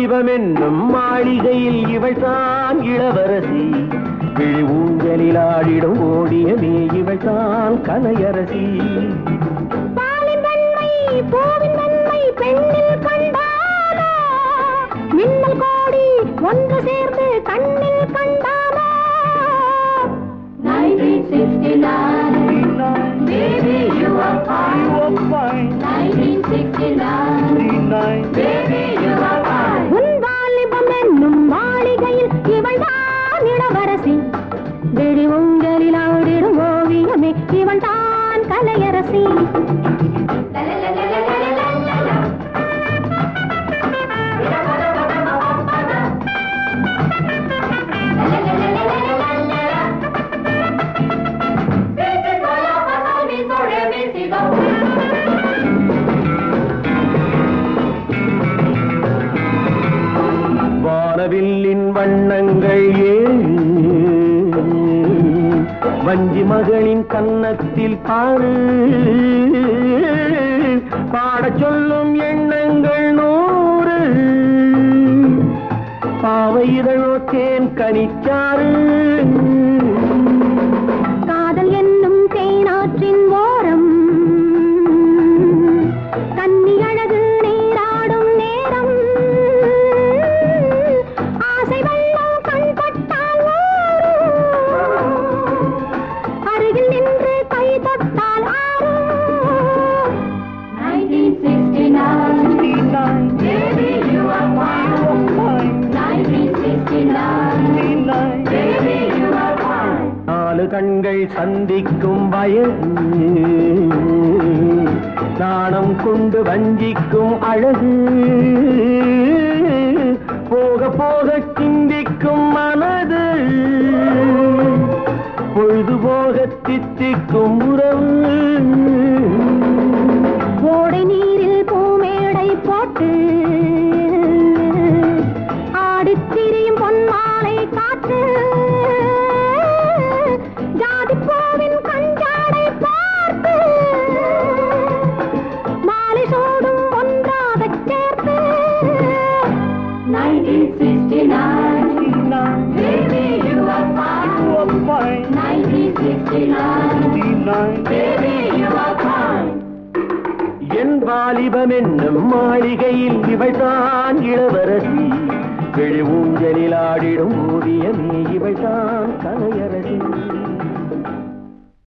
வாலிபம் என்னும் மாளிகையில் இவள் தான் இளவரசி விழி ஊஞ்சலில் ஆடிடும் ஓடியமே இவள் தான் கலையரசி பாலின் வெண்மை பூவின் வெண்மை பெண்ணில் கண்டானா மின்னல் கோடி ஒன்று சேர்ந்து கண்ணில் கண்டானா 1969 Baby you are fine 1969 Baby you are fine உன் வாலிபம் என்னும் மாளிகையில் இவள் தான் இளவரசி விழி உங்களில் ஆடிடும் ஓவியமே இவள் தான் கலையரசி வானவில்லின் வண்ணங்கள் ஏழு வஞ்சி மகளின் கன்னத்தில் பாரு பாடச் சொல்லும் எண்ணங்கள் நூறு பாவை இதழோ தேன் கனிச்சாறு காதல் என்னும் தேனாற்றின் ஓரம் கன்னி அழகு நீராடும் நேரம் ஆசை வெள்ளம் கண்பட்டால் ஊரும். அருகில் நின்று கை தொட்டால் ஆறும் 1969 Baby you are fine 1969 Baby you are fine நாலு கண்கள் சந்திக்கும் வயது நாணம் கொண்டு வஞ்சிக்கும் அழகு போக போக சிந்திக்கும் மனது பொழுது போக தித்திக்கும் உறவு ஓடை நீரில் பூமேடை போட்டு ஆடித் திரியும் பொன்மாலை காற்று ஜாதிப்பூவின் கஞ்சாடை பார்த்து மாலை சூடும் ஒன்றாகச் சேர்த்து 1969 Baby you are fine 1969 Baby you are fine என் வாலிபம் என்னும் மாளிகையில் இவள் தான் இளவரசி விழி ஊஞ்சலில் ஆடிடும் ஓவியமே இவள் தான் கலையரசி